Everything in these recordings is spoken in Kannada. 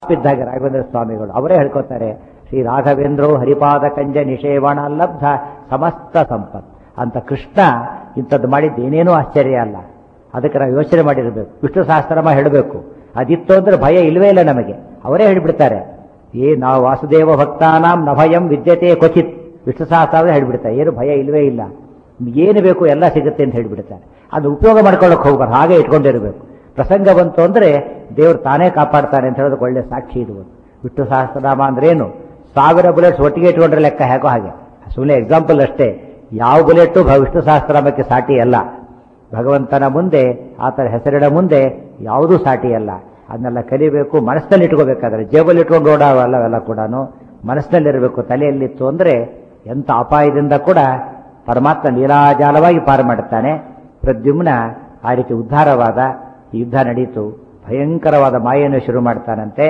ಇದ್ದಾಗ ರಾಘವೇಂದ್ರ ಸ್ವಾಮಿಗಳು ಅವರೇ ಹೇಳ್ಕೊತಾರೆ ಶ್ರೀ ರಾಘವೇಂದ್ರೋ ಹರಿಪಾದ ಕಂಜ ನಿಷೇವಣ ಲಬ್ಧ ಸಮಸ್ತ ಸಂಪತ್ ಅಂತ ಕೃಷ್ಣ ಇಂಥದ್ದು ಮಾಡಿದ್ದು ಏನೇನೂ ಆಶ್ಚರ್ಯ ಅಲ್ಲ ಅದಕ್ಕೆ ನಾವು ಯೋಚನೆ ಮಾಡಿರಬೇಕು ವಿಷ್ಣು ಸಹಸ್ರನಾಮ ಹೇಳಬೇಕು ಅದಿತ್ತು ಅಂದ್ರೆ ಭಯ ಇಲ್ವೇ ಇಲ್ಲ ನಮಗೆ ಅವರೇ ಹೇಳ್ಬಿಡ್ತಾರೆ ಏ ನಾವು ವಾಸುದೇವ ಭಕ್ತಾನಾಂ ನಭಯಂ ವಿದ್ಯತೆ ಕ್ವಚಿತ್ ವಿಷ್ಣು ಸಹಸ್ರ ಹೇಳ್ಬಿಡ್ತಾರೆ ಏನು ಭಯ ಇಲ್ವೇ ಇಲ್ಲ ಏನು ಬೇಕು ಎಲ್ಲ ಸಿಗುತ್ತೆ ಅಂತ ಹೇಳ್ಬಿಡ್ತಾರೆ ಅದು ಉಪಯೋಗ ಮಾಡ್ಕೊಳ್ಳೋಕೆ ಹೋಗ್ಬಾರ್ದು ಹಾಗೆ ಇಟ್ಕೊಂಡಿರಬೇಕು ಪ್ರಸಂಗ ಬಂತು ಅಂದ್ರೆ ದೇವ್ರು ತಾನೇ ಕಾಪಾಡ್ತಾನೆ ಅಂತ ಹೇಳೋದಕ್ಕೆ ಒಳ್ಳೆ ಸಾಕ್ಷಿ ಇದು ವಿಷ್ಣು ಸಹಸ್ರನಾಮ ಅಂದ್ರೆ ಏನು ಸಾವಿರ ಬುಲೆಟ್ಸ್ ಒಟ್ಟಿಗೆ ಇಟ್ಕೊಂಡ್ರೆ ಲೆಕ್ಕ ಹೇಗೋ ಹಾಗೆ ಸುಮ್ಮನೆ ಎಕ್ಸಾಂಪಲ್ ಅಷ್ಟೇ ಯಾವ ಬುಲೆಟು ವಿಷ್ಣು ಸಹಸ್ರನಾಮಕ್ಕೆ ಸಾಟಿ ಅಲ್ಲ ಭಗವಂತನ ಮುಂದೆ ಆತನ ಹೆಸರಿನ ಮುಂದೆ ಯಾವುದೂ ಸಾಟಿ ಅಲ್ಲ ಅದನ್ನೆಲ್ಲ ಕಲಿಬೇಕು ಮನಸ್ಸಿನಲ್ಲಿ ಇಟ್ಕೋಬೇಕಾದ್ರೆ ಜೇಬಲ್ಲಿ ಇಟ್ಕೊಂಡು ಓಡಾವಲ್ಲ ಅವೆಲ್ಲ ಕೂಡ ಮನಸ್ಸಿನಲ್ಲಿರಬೇಕು ತಲೆಯಲ್ಲಿತ್ತು ಅಂದ್ರೆ ಎಂಥ ಅಪಾಯದಿಂದ ಕೂಡ ಪರಮಾತ್ಮ ಲೀಲಾಜಾಲವಾಗಿ ಪಾರು ಮಾಡುತ್ತಾನೆ ಪ್ರದ್ಯುಮ್ನ ಆ ರೀತಿ ಉದ್ಧಾರವಾದ ಯುದ್ಧ ನಡೀತು ಭಯಂಕರವಾದ ಮಾಯನ್ನು ಶುರು ಮಾಡ್ತಾನಂತೆ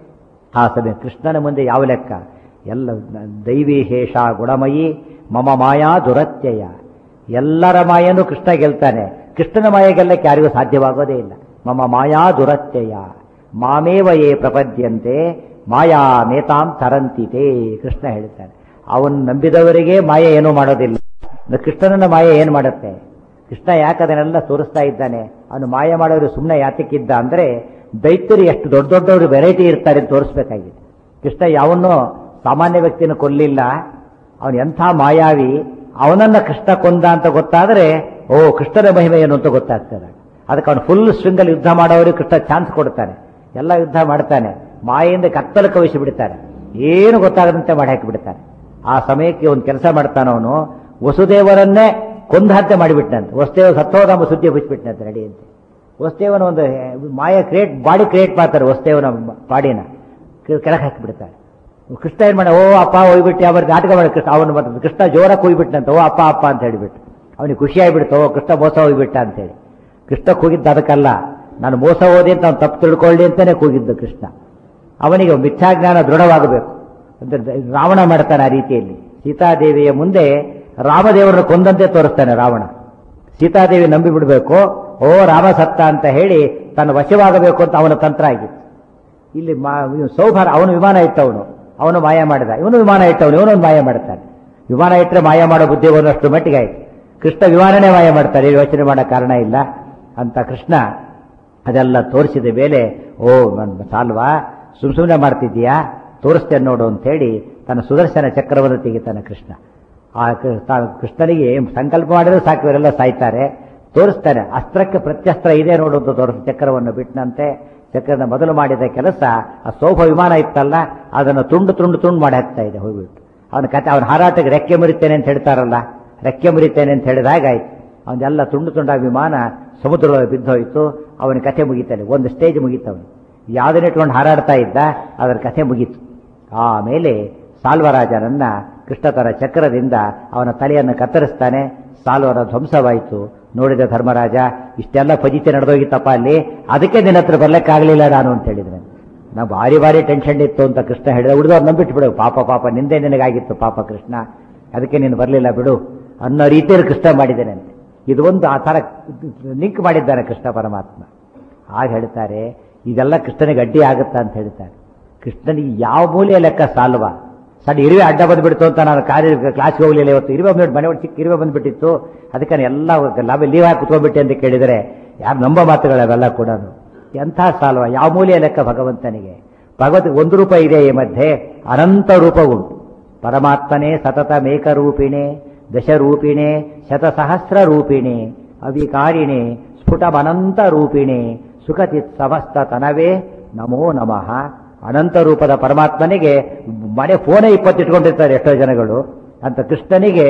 ಆ ಸಮಯ ಕೃಷ್ಣನ ಮುಂದೆ ಯಾವ ಲೆಕ್ಕ ಎಲ್ಲ ದೈವಿ ಹೇಷ ಗುಣಮಯಿ ಮಮ ಮಾಯಾ ದುರತ್ಯಯ ಎಲ್ಲರ ಮಾಯನು ಕೃಷ್ಣ ಗೆಲ್ತಾನೆ ಕೃಷ್ಣನ ಮಾಯ ಗೆಲ್ಲಕ್ಕೆ ಯಾರಿಗೂ ಸಾಧ್ಯವಾಗೋದೇ ಇಲ್ಲ ಮಮ ಮಾಯಾ ದುರತ್ಯಯ ಮಾಮೇವ ಯೇ ಪ್ರಪದ್ಯಂತೆ ಮಾಯಾ ನೇತಾಂ ತರಂತಿತೆ ಕೃಷ್ಣ ಹೇಳ್ತಾನೆ ಅವನು ನಂಬಿದವರಿಗೆ ಮಾಯ ಏನೂ ಮಾಡೋದಿಲ್ಲ ಕೃಷ್ಣನನ್ನ ಮಾಯ ಏನು ಮಾಡುತ್ತೆ ಕೃಷ್ಣ ಯಾಕೆ ಅದನ್ನೆಲ್ಲ ತೋರಿಸ್ತಾ ಇದ್ದಾನೆ ಅವನು ಮಾಯ ಮಾಡೋರು ಸುಮ್ಮನೆ ಯಾತಕ್ಕಿದ್ದ ಅಂದ್ರೆ ದೈತ್ಯರು ಎಷ್ಟು ದೊಡ್ಡ ದೊಡ್ಡವರು ವೆರೈಟಿ ಇರ್ತಾರೆ ಅಂತ ತೋರಿಸ್ಬೇಕಾಗಿದೆ ಕೃಷ್ಣ ಯಾವನ್ನೋ ಸಾಮಾನ್ಯ ವ್ಯಕ್ತಿನ ಕೊಲ್ಲಿಲ್ಲ ಅವನು ಎಂಥ ಮಾಯಾವಿ ಅವನನ್ನ ಕೃಷ್ಣ ಕೊಂದ ಅಂತ ಗೊತ್ತಾದ್ರೆ ಓ ಕೃಷ್ಣನ ಮಹಿಮೆ ಏನು ಅಂತ ಗೊತ್ತಾಗ್ತದೆ ಅದಕ್ಕೆ ಅವನು ಫುಲ್ ಸ್ವಿಂಗಲ್ಲಿ ಯುದ್ಧ ಮಾಡೋರಿಗೆ ಕೃಷ್ಣ ಚಾನ್ಸ್ ಕೊಡ್ತಾನೆ ಎಲ್ಲ ಯುದ್ಧ ಮಾಡ್ತಾನೆ ಮಾಯೆಯಿಂದ ಕತ್ತಲು ಕವಿಸಿ ಬಿಡ್ತಾರೆ ಏನು ಗೊತ್ತಾಗದಂತೆ ಮಾಡಿ ಹಾಕಿ ಬಿಡ್ತಾನೆ ಆ ಸಮಯಕ್ಕೆ ಒಂದು ಕೆಲಸ ಮಾಡ್ತಾನ ಅವನು ವಸುದೇವರನ್ನೇ ಕೊಂದಹತ್ಯೆ ಮಾಡಿಬಿಟ್ಟಂತೆ ವಸುದೇವ ಸತ್ತೋದಮ್ಮ ಸುದ್ದಿ ಬಿಚ್ಚಿಬಿಟ್ಟಂತೆ ನಡಿಯಂತೆ ವಸುದೇವನ ಒಂದು ಮಾಯ ಕ್ರಿಯೇಟ್ ಬಾಡಿ ಕ್ರಿಯೇಟ್ ಮಾಡ್ತಾರೆ ವಸುದೇವನ ಬಾಡಿನ ಕೆಳಗೆ ಹಾಕಿಬಿಡ್ತಾರೆ ಕೃಷ್ಣ ಏನ್ ಮಾಡ ಓ ಅಪ್ಪ ಹೋಗ್ಬಿಟ್ಟು ಅವ್ರ ನಾಟಕ ಮಾಡಿ ಕೃಷ್ಣ ಅವನು ಮತ್ತೆ ಕೃಷ್ಣ ಜೋರಕ್ಕೆ ಹೋಗ್ಬಿಟ್ಟಂತ ಓ ಅಪ್ಪ ಅಪ್ಪ ಅಂತ ಹೇಳಿಬಿಟ್ಟು ಅವನಿಗೆ ಖುಷಿ ಆಗ್ಬಿಡ್ತು ಓ ಕೃಷ್ಣ ಮೋಸ ಹೋಗ್ಬಿಟ್ಟ ಅಂತೇಳಿ ಕೃಷ್ಣ ಕೂಗಿದ್ದು ಅದಕ್ಕಲ್ಲ ನಾನು ಮೋಸ ಹೋದೆ ಅಂತ ಅವ್ನು ತಪ್ಪು ತಿಳ್ಕೊಳ್ಳಿ ಅಂತಾನೆ ಕೂಗಿದ್ದು ಕೃಷ್ಣ ಅವನಿಗೆ ಮಿಥ್ಯಾಜ್ಞಾನ ದೃಢವಾಗಬೇಕು ಅಂದ್ರೆ ರಾವಣ ಮಾಡ್ತಾನೆ ಆ ರೀತಿಯಲ್ಲಿ ಸೀತಾದೇವಿಯ ಮುಂದೆ ರಾಮದೇವರನ್ನು ಕೊಂದಂತೆ ತೋರಿಸ್ತಾನೆ ರಾವಣ ಸೀತಾದೇವಿ ನಂಬಿ ಬಿಡಬೇಕು ಓ ರಾಮ ಸತ್ತ ಅಂತ ಹೇಳಿ ತನ್ನ ವಶವಾಗಬೇಕು ಅಂತ ಅವನ ತಂತ್ರ ಆಗಿತ್ತು ಇಲ್ಲಿ ಸೌಭಾರ ಅವನು ವಿಮಾನ ಇಟ್ಟವನು ಅವನು ಮಾಯ ಮಾಡಿದ ಇವನು ವಿಮಾನ ಇಟ್ಟವನು ಇವನೊಂದು ಮಾಯ ಮಾಡ್ತಾನೆ ವಿಮಾನ ಇಟ್ಟರೆ ಮಾಯ ಮಾಡೋ ಬುದ್ಧಿ ಒಂದಷ್ಟು ಮಟ್ಟಿಗೆ ಆಯ್ತು ಕೃಷ್ಣ ವಿಮಾನನೇ ಮಾಯ ಮಾಡ್ತಾರೆ ಯೋಚನೆ ಮಾಡೋ ಕಾರಣ ಇಲ್ಲ ಅಂತ ಕೃಷ್ಣ ಅದೆಲ್ಲ ತೋರಿಸಿದ ಮೇಲೆ ಓ ನನ್ನ ಸಾಲ್ವಾ ಸುಮ್ ಸುಮ್ಮನೆ ಮಾಡ್ತಿದ್ದೀಯಾ ತೋರಿಸ್ತೇನೆ ನೋಡು ಅಂತ ಹೇಳಿ ತನ್ನ ಸುದರ್ಶನ ಚಕ್ರವನ್ನು ತೆಗಿತಾನೆ ಕೃಷ್ಣ ಆ ಕೃಷ್ಣನಿಗೆ ಸಂಕಲ್ಪ ಮಾಡಿದ್ರೆ ಸಾಕು ಇವರೆಲ್ಲ ಸಾಯ್ತಾರೆ ತೋರಿಸ್ತಾನೆ ಅಸ್ತ್ರಕ್ಕೆ ಪ್ರತ್ಯಸ್ತ್ರ ಇದೆ ನೋಡು ಅಂತ ತೋರಿಸ ಚಕ್ರವನ್ನು ಬಿಟ್ಟನಂತೆ ಚಕ್ರದ ಮೊದಲು ಮಾಡಿದ ಕೆಲಸ ಆ ಸೋಫ ವಿಮಾನ ಇತ್ತಲ್ಲ ಅದನ್ನು ತುಂಡು ತುಂಡು ತುಂಡು ಮಾಡಿ ಹಾಕ್ತಾ ಇದೆ ಹೋಗ್ಬಿಟ್ಟು ಅವನ ಕತೆ ಅವನ ಹಾರಾಟಕ್ಕೆ ರೆಕ್ಕೆ ಮುರಿತೇನೆ ಅಂತ ಹೇಳ್ತಾರಲ್ಲ ರೆಕ್ಕೆ ಮುರಿತೇನೆ ಅಂತ ಹೇಳಿದಾಗ ಆಯ್ತು ಅವನ್ನೆಲ್ಲ ತುಂಡು ತುಂಡಾಗ ವಿಮಾನ ಸಮುದ್ರದೊಳಗೆ ಬಿದ್ದೋಯ್ತು ಅವನ ಕಥೆ ಮುಗಿತಾನೆ ಒಂದು ಸ್ಟೇಜ್ ಮುಗೀತವನು ಯಾವುದನ್ನ ಇಟ್ಕೊಂಡು ಹಾರಾಡ್ತಾ ಇದ್ದ ಅದರ ಕಥೆ ಮುಗೀತು ಆಮೇಲೆ ಸಾಲ್ವರಾಜನನ್ನ ಕೃಷ್ಣತರ ಚಕ್ರದಿಂದ ಅವನ ತಲೆಯನ್ನು ಕತ್ತರಿಸ್ತಾನೆ ಸಾಲ್ವರ ಧ್ವಂಸವಾಯಿತು ನೋಡಿದ ಧರ್ಮರಾಜ ಇಷ್ಟೆಲ್ಲ ಫಜಿತೆ ನಡೆದೋಗಿತ್ತಪ್ಪ ಅಲ್ಲಿ ಅದಕ್ಕೆ ನಿನ್ನ ಹತ್ರ ಬರ್ಲಿಕ್ಕಾಗಲಿಲ್ಲ ನಾನು ಅಂತ ಹೇಳಿದ್ರೆ ನಾ ಭಾರಿ ಭಾರಿ ಟೆನ್ಷನ್ ಇತ್ತು ಅಂತ ಕೃಷ್ಣ ಹೇಳಿದ ಉಳಿದವ್ರು ನಂಬಿಟ್ಟು ಬಿಡು ಪಾಪ ಪಾಪ ನಿಂದೆ ನಿನಗಾಗಿತ್ತು ಪಾಪ ಕೃಷ್ಣ ಅದಕ್ಕೆ ನೀನು ಬರಲಿಲ್ಲ ಬಿಡು ಅನ್ನೋ ರೀತಿಯಲ್ಲಿ ಕೃಷ್ಣ ಮಾಡಿದ್ದೇನೆ ಅಂತ ಇದು ಒಂದು ಆ ಥರ ಲಿಂಕ್ ಮಾಡಿದ್ದಾನೆ ಕೃಷ್ಣ ಪರಮಾತ್ಮ ಆಗ ಹೇಳ್ತಾರೆ ಇದೆಲ್ಲ ಕೃಷ್ಣನಿಗೆ ಅಡ್ಡಿ ಆಗುತ್ತಾ ಅಂತ ಹೇಳ್ತಾರೆ ಕೃಷ್ಣನಿಗೆ ಯಾವ ಮೂಲೆಯ ಲೆಕ್ಕ ಸಾಲ್ವ ಸಣ್ಣ ಇರುವೆ ಅಡ್ಡ ಬಂದ್ಬಿಡ್ತು ಅಂತ ನಾನು ಕಾರ್ಯ ಕ್ಲಾಸ್ಗೆ ಹೋಗ್ಲಿಲ್ಲ ಇವತ್ತು ಇರುವೆ ಬಂದ್ಬಿಟ್ಟು ಮನೆ ಒಳಗೆ ಚಿಕ್ಕ ಇರುವೆ ಬಂದ್ಬಿಟ್ಟಿತ್ತು ಅದಕ್ಕೆ ನಾನು ಎಲ್ಲ ಲಾಭ ಲೀವ್ ಹಾಕಿ ಕುತ್ಕೊಂಡ್ಬಿಟ್ಟೆ ಅಂತ ಕೇಳಿದರೆ ಯಾರು ನಂಬ ಮಾತುಗಳವೆಲ್ಲ ಕೂಡ ಎಂಥ ಸಾಲ್ವ ಯಾವ ಮೂಲೆಯ ಲೆಕ್ಕ ಭಗವಂತನಿಗೆ ಭಗವತ್ ಒಂದು ರೂಪ ಇದೆ ಈ ಮಧ್ಯೆ ಅನಂತ ರೂಪ ಉಂಟು ಪರಮಾತ್ಮನೇ ಸತತ ಮೇಕರೂಪಿಣೆ ದಶರೂಪಿಣೆ ಶತಸಹಸ್ರ ರೂಪಿಣೆ ಅವಿಕಾರಿಣೆ ಸ್ಫುಟಮನಂತ ರೂಪಿಣೆ ಸುಖಚಿತ್ ಸಮಸ್ತ ತನವೇ ನಮೋ ನಮಃ ಅನಂತ ರೂಪದ ಪರಮಾತ್ಮನಿಗೆ ಮನೆ ಫೋನೇ ಇಪ್ಪತ್ತಿಟ್ಕೊಂಡಿರ್ತಾರೆ ಎಷ್ಟೋ ಜನಗಳು ಅಂತ ಕೃಷ್ಣನಿಗೆ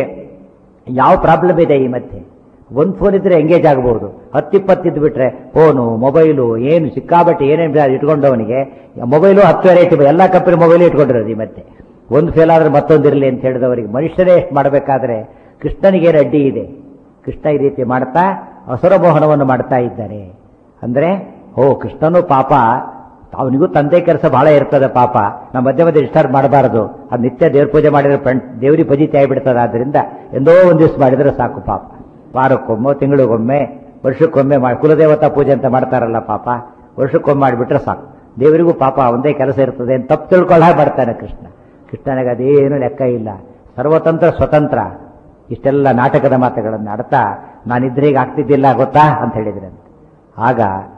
ಯಾವ ಪ್ರಾಬ್ಲಮ್ ಇದೆ ಈ ಮಧ್ಯೆ ಒಂದು ಫೋನ್ ಇದ್ರೆ ಎಂಗೇಜ್ ಆಗಬಹುದು ಹತ್ತಿಪ್ಪತ್ತಿದ್ದು ಬಿಟ್ರೆ ಫೋನು ಮೊಬೈಲು ಏನು ಸಿಕ್ಕಾಬಟ್ಟೆ ಏನೇನು ಇಟ್ಕೊಂಡವನಿಗೆ ಮೊಬೈಲು ಹತ್ತು ವೆರೈಟಿ ಎಲ್ಲ ಕಂಪನಿ ಮೊಬೈಲು ಇಟ್ಕೊಂಡಿರೋದು ಈ ಮತ್ತೆ ಒಂದು ಫೇಲ್ ಆದ್ರೆ ಮತ್ತೊಂದಿರಲಿ ಅಂತ ಹೇಳಿದವರಿಗೆ ಮನುಷ್ಯರೇ ಎಷ್ಟು ಮಾಡಬೇಕಾದ್ರೆ ಕೃಷ್ಣನಿಗೆ ಅಡ್ಡಿ ಇದೆ ಕೃಷ್ಣ ಈ ರೀತಿ ಮಾಡ್ತಾ ಅಸುರ ಮೋಹನವನ್ನು ಮಾಡ್ತಾ ಇದ್ದಾರೆ ಅಂದ್ರೆ ಓ ಕೃಷ್ಣನು ಪಾಪ ಅವನಿಗೂ ತಂದೆ ಕೆಲಸ ಬಹಳ ಇರ್ತದೆ ಪಾಪ ನಾವು ಮಧ್ಯೆ ಮಧ್ಯೆ ಡಿಸ್ಟರ್ಬ್ ಮಾಡಬಾರದು ಅದು ನಿತ್ಯ ದೇವ್ರ ಪೂಜೆ ಮಾಡಿದ್ರೆ ಫ್ರೆಂಡ್ ದೇವ್ರಿಗೆ ಪಜಿತಿ ಆಗಿಬಿಡ್ತದೆ ಆದ್ರಿಂದ ಎಂದೋ ಒಂದು ದಿವಸ ಮಾಡಿದ್ರೆ ಸಾಕು ಪಾಪ ವಾರಕ್ಕೊಮ್ಮೆ ತಿಂಗಳಿಗೊಮ್ಮೆ ವರ್ಷಕ್ಕೊಮ್ಮೆ ಮಾಡಿ ಕುಲದೇವತಾ ಪೂಜೆ ಅಂತ ಮಾಡ್ತಾರಲ್ಲ ಪಾಪ ವರ್ಷಕ್ಕೊಮ್ಮೆ ಮಾಡಿಬಿಟ್ರೆ ಸಾಕು ದೇವರಿಗೂ ಪಾಪ ಒಂದೇ ಕೆಲಸ ಇರ್ತದೆ ಅಂತ ತಪ್ಪು ತಿಳ್ಕೊಳ್ಳ ಮಾಡ್ತಾನೆ ಕೃಷ್ಣ ಕೃಷ್ಣನಿಗೆ ಅದೇನು ಲೆಕ್ಕ ಇಲ್ಲ ಸರ್ವತಂತ್ರ ಸ್ವತಂತ್ರ ಇಷ್ಟೆಲ್ಲ ನಾಟಕದ ಮಾತುಗಳನ್ನು ಆಡ್ತಾ ನಾನಿದ್ರೆ ಈಗ ಆಗ್ತಿದ್ದಿಲ್ಲ ಗೊತ್ತಾ ಅಂತ ಹೇಳಿದ್ರಂತೆ ಆಗ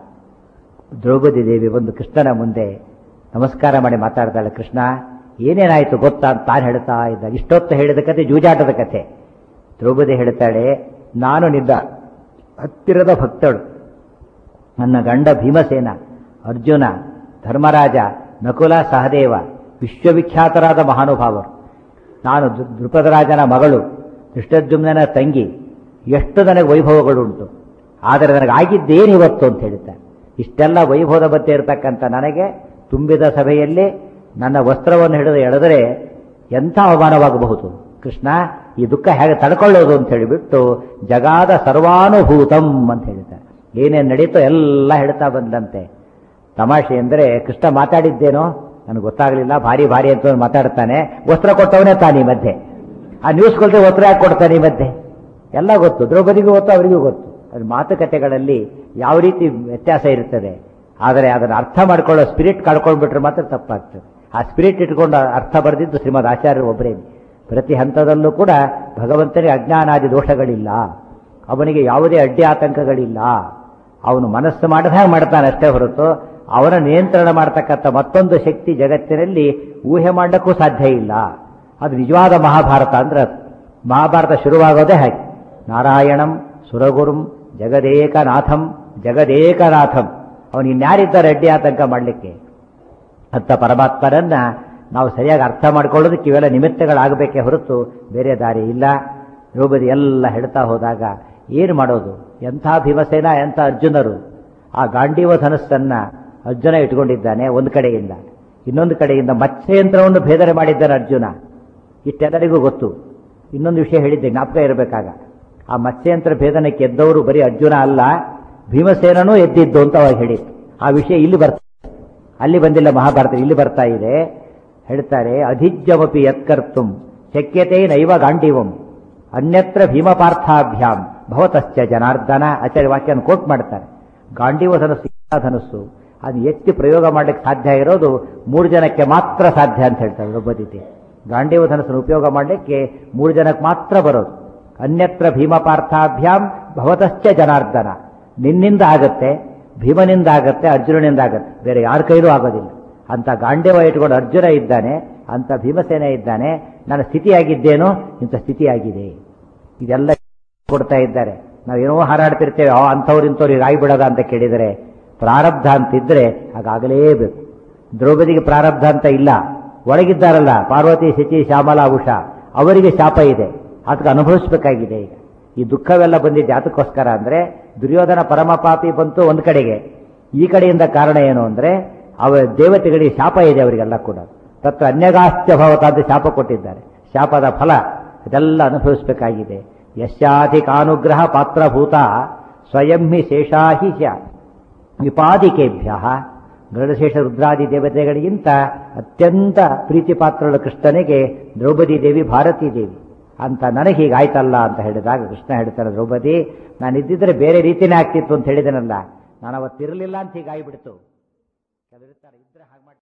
ದ್ರೌಪದಿ ದೇವಿ ಒಂದು ಕೃಷ್ಣನ ಮುಂದೆ ನಮಸ್ಕಾರ ಮಾಡಿ ಮಾತಾಡ್ತಾಳೆ ಕೃಷ್ಣ ಏನೇನಾಯ್ತು ಗೊತ್ತಾ ಅಂತ ತಾನು ಹೇಳ್ತಾ ಇದ್ದ ಇಷ್ಟೊತ್ತು ಹೇಳಿದ ಕತೆ ಜೂಜಾಟದ ಕಥೆ ದ್ರೌಪದಿ ಹೇಳ್ತಾಳೆ ನಾನು ನಿದ್ದ ಹತ್ತಿರದ ಭಕ್ತಳು ನನ್ನ ಗಂಡ ಭೀಮಸೇನ ಅರ್ಜುನ ಧರ್ಮರಾಜ ನಕುಲ ಸಹದೇವ ವಿಶ್ವವಿಖ್ಯಾತರಾದ ಮಹಾನುಭಾವರು ನಾನು ದೃ- ದೃಪದರಾಜನ ಮಗಳು ಕೃಷ್ಣದ್ಯುಮ್ನ ತಂಗಿ ಎಷ್ಟು ನನಗೆ ವೈಭವಗಳುಂಟು ಆದರೆ ನನಗಾಗಿದ್ದೇನು ಇವತ್ತು ಅಂತ ಹೇಳ್ತಾರೆ ಇಷ್ಟೆಲ್ಲ ವೈಭವದ ಮಧ್ಯೆ ಇರತಕ್ಕಂಥ ನನಗೆ ತುಂಬಿದ ಸಭೆಯಲ್ಲಿ ನನ್ನ ವಸ್ತ್ರವನ್ನು ಹಿಡಿದು ಎಳೆದರೆ ಎಂಥ ಅವಮಾನವಾಗಬಹುದು ಕೃಷ್ಣ ಈ ದುಃಖ ಹೇಗೆ ತಡ್ಕೊಳ್ಳೋದು ಅಂತ ಹೇಳಿಬಿಟ್ಟು ಜಗಾದ ಸರ್ವಾನುಭೂತಂ ಅಂತ ಹೇಳ್ತಾರೆ ಏನೇನು ನಡೀತೋ ಎಲ್ಲ ಹೇಳ್ತಾ ಬಂದಂತೆ ತಮಾಷೆ ಅಂದರೆ ಕೃಷ್ಣ ಮಾತಾಡಿದ್ದೇನೋ ನನಗೆ ಗೊತ್ತಾಗಲಿಲ್ಲ ಭಾರಿ ಭಾರಿ ಅಂತ ಮಾತಾಡ್ತಾನೆ ವಸ್ತ್ರ ಕೊಟ್ಟವನೇ ತಾನೇ ಈ ಮಧ್ಯೆ ಆ ನ್ಯೂಸ್ ಕೊಲ್ತೆ ವಸ್ತ್ರ ಯಾಕೆ ಕೊಡ್ತಾನೆ ಈ ಮಧ್ಯೆ ಎಲ್ಲ ಗೊತ್ತು ದ್ರೌಪದಿಗೂ ಗೊತ್ತು ಅವರಿಗೂ ಗೊತ್ತು ಅದು ಮಾತುಕತೆಗಳಲ್ಲಿ ಯಾವ ರೀತಿ ವ್ಯತ್ಯಾಸ ಇರ್ತದೆ ಆದರೆ ಅದನ್ನು ಅರ್ಥ ಮಾಡ್ಕೊಳ್ಳೋ ಸ್ಪಿರಿಟ್ ಕಳ್ಕೊಂಡ್ಬಿಟ್ರೆ ಮಾತ್ರ ತಪ್ಪಾಗ್ತದೆ ಆ ಸ್ಪಿರಿಟ್ ಇಟ್ಕೊಂಡು ಅರ್ಥ ಬರೆದಿದ್ದು ಶ್ರೀಮದ್ ಆಚಾರ್ಯರು ಒಬ್ಬರೇ ಪ್ರತಿ ಹಂತದಲ್ಲೂ ಕೂಡ ಭಗವಂತನಿಗೆ ಅಜ್ಞಾನಾದಿ ದೋಷಗಳಿಲ್ಲ ಅವನಿಗೆ ಯಾವುದೇ ಅಡ್ಡಿ ಆತಂಕಗಳಿಲ್ಲ ಅವನು ಮನಸ್ಸು ಮಾಡಿದ ಹಾಗೆ ಮಾಡ್ತಾನೆ ಅಷ್ಟೇ ಹೊರತು ಅವನ ನಿಯಂತ್ರಣ ಮಾಡತಕ್ಕಂಥ ಮತ್ತೊಂದು ಶಕ್ತಿ ಜಗತ್ತಿನಲ್ಲಿ ಊಹೆ ಮಾಡಕ್ಕೂ ಸಾಧ್ಯ ಇಲ್ಲ ಅದು ನಿಜವಾದ ಮಹಾಭಾರತ ಅಂದ್ರೆ ಅದು. ಮಹಾಭಾರತ ಶುರುವಾಗೋದೇ ಹಾಗೆ ನಾರಾಯಣಂ ಸುರಗುರುಂ ಜಗದೇಕನಾಥಂ ಜಗದೇಕನಾಥಂ ಅವನು ಇನ್ಯಾರಿದ್ದಾರೆ ಅಡ್ಡಿ ಆತಂಕ ಮಾಡಲಿಕ್ಕೆ ಅಂತ ಪರಮಾತ್ಮರನ್ನ ನಾವು ಸರಿಯಾಗಿ ಅರ್ಥ ಮಾಡ್ಕೊಳ್ಳೋದಕ್ಕೆ ಇವೆಲ್ಲ ನಿಮಿತ್ತಗಳಾಗಬೇಕೇ ಹೊರತು ಬೇರೆ ದಾರಿ ಇಲ್ಲ ದ್ರೌಪದಿ ಎಲ್ಲ ಹೇಳ್ತಾ ಹೋದಾಗ ಏನು ಮಾಡೋದು ಎಂಥ ಭೀಮಸೇನ ಎಂಥ ಅರ್ಜುನರು ಆ ಗಾಂಡೀವ ಧನಸ್ಸನ್ನ ಅರ್ಜುನ ಇಟ್ಕೊಂಡಿದ್ದಾನೆ ಒಂದು ಕಡೆಯಿಂದ ಇನ್ನೊಂದು ಕಡೆಯಿಂದ ಮತ್ಸ್ಯಯಂತ್ರವನ್ನು ಭೇದನೆ ಮಾಡಿದ್ದಾನೆ ಅರ್ಜುನ ಇಷ್ಟೆಲ್ಲರಿಗೂ ಗೊತ್ತು ಇನ್ನೊಂದು ವಿಷಯ ಹೇಳಿದ್ದೆ ಜ್ಞಾಪಕ ಇರಬೇಕಾಗ ಆ ಮತ್ಸ್ಯಯಂತ್ರ ಭೇದನಕ್ಕೆ ಎದ್ದವರು ಬರೀ ಅರ್ಜುನ ಅಲ್ಲ ಭೀಮಸೇನನೂ ಎದ್ದಿದ್ದು ಅಂತ ಅವಾಗ ಹೇಳಿತ್ತು ಆ ವಿಷಯ ಇಲ್ಲಿ ಬರ್ತಾ ಅಲ್ಲಿ ಬಂದಿಲ್ಲ ಮಹಾಭಾರತ ಇಲ್ಲಿ ಬರ್ತಾ ಇದೆ ಹೇಳ್ತಾರೆ ಅಧಿಜ್ಯಮಪಿ ಯತ್ಕರ್ತುಂ ಶಕ್ಯತೆ ನೈವ ಗಾಂಡೀವಂ ಅನ್ಯತ್ರ ಭೀಮಪಾರ್ಥಾಭ್ಯಾಂ ಭವತಶ್ಚ ಜನಾರ್ದನ ಆಚಾರ್ಯ ವಾಕ್ಯನ ಕೋಟ್ ಮಾಡ್ತಾರೆ ಗಾಂಡೀವ ಧನಸ್ಸು ಇಂಥ ಧನಸ್ಸು ಅದು ಎತ್ತಿ ಪ್ರಯೋಗ ಮಾಡಲಿಕ್ಕೆ ಸಾಧ್ಯ ಇರೋದು ಮೂರು ಜನಕ್ಕೆ ಮಾತ್ರ ಸಾಧ್ಯ ಅಂತ ಹೇಳ್ತಾರೆ ದ್ರೌಪದಿ ಗಾಂಡೀವ ಧನಸ್ಸನ್ನು ಉಪಯೋಗ ಮಾಡಲಿಕ್ಕೆ ಮೂರು ಜನಕ್ಕೆ ಮಾತ್ರ ಬರೋದು ಅನ್ಯತ್ರ ಭೀಮಪಾರ್ಥಾಭ್ಯಾಂ ಭವತಶ್ಚ ಜನಾರ್ದನ ನಿನ್ನಿಂದ ಆಗತ್ತೆ ಭೀಮನಿಂದ ಆಗತ್ತೆ ಅರ್ಜುನನಿಂದ ಆಗತ್ತೆ ಬೇರೆ ಯಾರ ಕೈಲೂ ಆಗೋದಿಲ್ಲ ಅಂತ ಗಾಂಡೇವ ಇಟ್ಕೊಂಡು ಅರ್ಜುನ ಇದ್ದಾನೆ ಅಂತ ಭೀಮಸೇನ ಇದ್ದಾನೆ ನನ್ನ ಸ್ಥಿತಿಯಾಗಿದ್ದೇನೋ ಇಂಥ ಸ್ಥಿತಿಯಾಗಿದೆ ಇದೆಲ್ಲ ಕೊಡ್ತಾ ಇದ್ದಾರೆ ನಾವೇನೋ ಹಾರಾಡ್ತಿರ್ತೇವೆ ಆ ಅಂಥವ್ರು ಇಂಥವ್ರು ಈಗ ಆಗಿಬಿಡೋದ ಅಂತ ಕೇಳಿದರೆ ಪ್ರಾರಬ್ಧ ಅಂತಿದ್ರೆ ಹಾಗಾಗಲೇಬೇಕು ದ್ರೌಪದಿಗೆ ಪ್ರಾರಬ್ಧ ಅಂತ ಇಲ್ಲ ಒಳಗಿದ್ದಾರಲ್ಲ ಪಾರ್ವತಿ ಶಚಿ ಶ್ಯಾಮಲ ಉಷಾ ಅವರಿಗೆ ಶಾಪ ಇದೆ ಅದಕ್ಕೆ ಅನುಭವಿಸಬೇಕಾಗಿದೆ ಈಗ ಈ ದುಃಖವೆಲ್ಲ ಬಂದಿದ್ದು ಯಾತಕ್ಕೋಸ್ಕರ ಅಂದ್ರೆ ದುರ್ಯೋಧನ ಪರಮ ಪಾಪಿ ಬಂತು ಒಂದು ಕಡೆಗೆ ಈ ಕಡೆಯಿಂದ ಕಾರಣ ಏನು ಅಂದ್ರೆ ಅವ ದೇವತೆಗಳಿಗೆ ಶಾಪ ಇದೆ ಅವರಿಗೆಲ್ಲ ಕೂಡ ತತ್ರ ಅನ್ಯಗಾಸ್ತ್ಯ ಭವತ ಅಂತ ಶಾಪ ಕೊಟ್ಟಿದ್ದಾರೆ ಶಾಪದ ಫಲ ಇದೆಲ್ಲ ಅನುಭವಿಸಬೇಕಾಗಿದೆ ಯಶಾಧಿಕಾನುಗ್ರಹ ಪಾತ್ರಭೂತ ಸ್ವಯಂ ಹಿ ಶೇಷಾಹಿ ಶ ವಿಪಾದಿಕೆಭ್ಯ ಗರುಡಶೇಷ ರುದ್ರಾದಿ ದೇವತೆಗಳಿಗಿಂತ ಅತ್ಯಂತ ಪ್ರೀತಿ ಪಾತ್ರಳ ಕೃಷ್ಣನಿಗೆ ದ್ರೌಪದಿ ದೇವಿ ಭಾರತೀ ದೇವಿ ಅಂತ ನನಗೆ ಹೀಗಾಯ್ತಲ್ಲ ಅಂತ ಹೇಳಿದಾಗ ಕೃಷ್ಣ ಹೇಳ್ತಾರೆ ದ್ರೌಪದಿ ನಾನು ಇದ್ದಿದ್ರೆ ಬೇರೆ ರೀತಿನೇ ಆಗ್ತಿತ್ತು ಅಂತ ಹೇಳಿದನಲ್ಲ ನಾನು ಅವತ್ತಿರಲಿಲ್ಲ ಅಂತ ಹೀಗಾಗಿಬಿಡ್ತು ಕೆಲವರಿರ್ತಾರೆ ಇದ್ರೆ ಹಾಗೆ ಮಾಡಿ